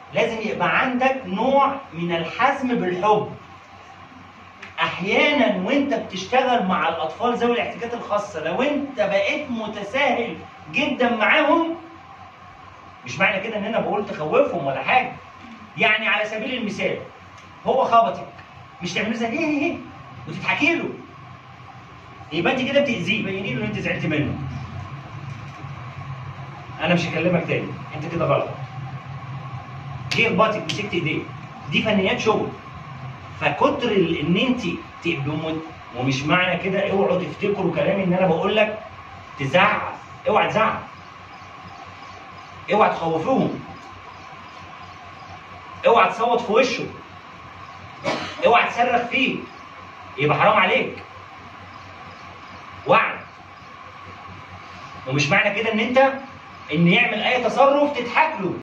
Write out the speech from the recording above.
لازم يبقى عندك نوع من الحزم بالحب احيانا وانت بتشتغل مع الاطفال ذوي الاحتياجات الخاصه لو انت بقيت متساهل جدا معاهم مش معنى كده ان انا بقول تخوفهم ولا حاجه يعني على سبيل المثال هو خبطك مش تعملي زي ايه ايه وتضحكي له يبقى انت كده بتاذيه بيني له ان انت زعلت منه انا مش هكلمك تاني انت كده غلط جه خبطك مسكت ايديه دي فنيات شغل فكتر ال- ان انت تبقوا مت- ومش معنى كده اوعوا تفتكروا كلامي ان انا بقول لك تزعق اوعى تزعق اوعى تخوفوهم اوعى تصوت في وشه اوعى تصرخ فيه يبقى حرام عليك وعد ومش معنى كده ان انت ان يعمل اي تصرف تضحك له